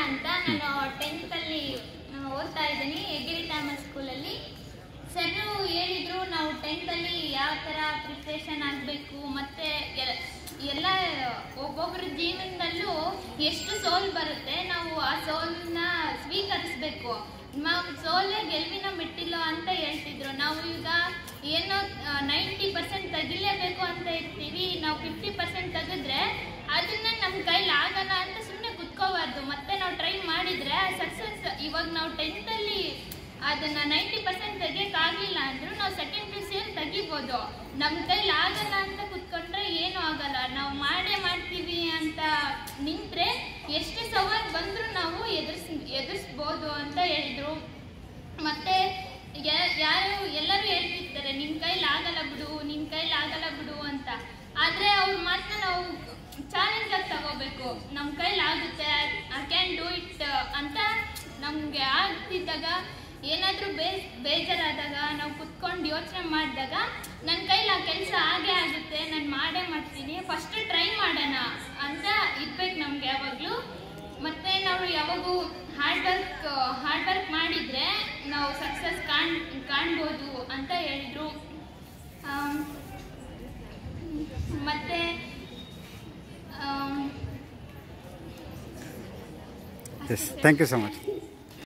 ಅಂತ ನಾನು ಟೆಂತಲ್ಲಿ ಓದ್ತಾ ಇದ್ದೀನಿ ಎಗಿರಿ ಥಾಮಸ್ ಸ್ಕೂಲಲ್ಲಿ ಸರ್ ಹೇಳಿದ್ರು ನಾವು ಟೆಂತಲ್ಲಿ ಯಾವ ಥರ ಪ್ರಿಪ್ರೇಷನ್ ಆಗಬೇಕು ಮತ್ತು ಎಲ್ಲ ಒಬ್ಬೊಬ್ಬರ ಜೀವನದಲ್ಲೂ ಎಷ್ಟು ಸೋಲ್ ಬರುತ್ತೆ ನಾವು ಆ ಸೋಲನ್ನ ಸ್ವೀಕರಿಸ್ಬೇಕು ನಾವು ಸೋಲೇ ಗೆಲುವಿನ ಮೆಟ್ಟಿಲ್ಲ ಅಂತ ಹೇಳ್ತಿದ್ರು ನಾವು ಈಗ ಏನೋ ನೈಂಟಿ ಪರ್ಸೆಂಟ್ ತೆಗಿಲೇಬೇಕು ಅಂತ ಇರ್ತೀವಿ ನಾವು ಫಿಫ್ಟಿ ಪರ್ಸೆಂಟ್ ತೆಗೆದ್ರೆ ಅದನ್ನ ನಮ್ಮ ಕೈಲಿ ಆಗಲ್ಲ ಅಂತ ಸುಮ್ಮನೆ ಕುತ್ಕೋಬಾರ್ದು ಮತ್ತೆ ನಾವು ಟ್ರೈ ಮಾಡಿದ್ರೆ ಸಕ್ಸಸ್ ಇವಾಗ ನಾವು ಟೆಂತಲ್ಲಿ ಅದನ್ನ ನೈಂಟಿ ಪರ್ಸೆಂಟ್ ತೆಗಿಯಕ್ಕಾಗಲಿಲ್ಲ ಅಂದ್ರೂ ನಾವು ಸೆಕೆಂಡ್ ಪಿ ಸಿ ತೆಗಿಬೋದು ನಮ್ಮ ಕೈಲಿ ಆಗಲ್ಲ ಅಂತ ಕುತ್ಕೊಂಡ್ರೆ ಏನೂ ಆಗಲ್ಲ ನಾವು ಮಾಡೇ ಮಾಡ್ತೀವಿ ಅಂತ ನಿಂತ್ರೆ ಎಷ್ಟೇ ಸವಾಲು ಬಂದರೂ ನಾವು ಎದುರಿಸ್ ಎದುರಿಸ್ಬೋದು ಅಂತ ಹೇಳಿದ್ರು ಮತ್ತೆ ಯಾ- ಯಾರು ಎಲ್ಲರೂ ಹೇಳ್ತಿರ್ತಾರೆ ನಿನ್ನ ಕೈಲಿ ಆಗಲ್ಲ ಬಿಡು ನಿನ್ನ ಕೈಲಿ ಆಗಲ್ಲ ಬಿಡು ಅಂತ ಆದರೆ ಅವ್ರ ಮಾತನ್ನ ನಾವು ಚಾಲೆಂಜ್ ಆಗಿ ತಗೋಬೇಕು ನಮ್ಮ ಕೈಲಿ ಆಗುತ್ತೆ ಐ ಕ್ಯಾನ್ ಡೂ ಇಟ್ ಅಂತ ನಮಗೆ ಆಗ್ತಿದ್ದಾಗ ಏನಾದರೂ ಬೇ ಬೇಜಾರಾದಾಗ ನಾವು ಕುತ್ಕೊಂಡು ಯೋಚನೆ ಮಾಡಿದಾಗ ನನ್ನ ಕೈಲಿ ಆ ಕೆಲಸ ಆಗೇ ಆಗುತ್ತೆ ನಾನು ಮಾಡೇ ಮಾಡ್ತೀನಿ ಫಸ್ಟ್ ಟ್ರೈ ಮಾಡೋಣ ಅಂತ ಇರ್ಬೇಕು ನಮ್ಗೆ ಯಾವಾಗಲೂ ಮತ್ತೆ ನಾವು ಯಾವಾಗೂ ಹಾರ್ಡ್ ವರ್ಕ್ ಹಾರ್ಡ್ ವರ್ಕ್ ಮಾಡಿದ್ರೆ ನಾವು ಸಕ್ಸಸ್ ಕಾಣ್ ಕಾಣ್ಬೋದು ಅಂತ ಹೇಳಿದ್ರು ಆಮ್, ಮತ್ತೆ um, yes thank you so much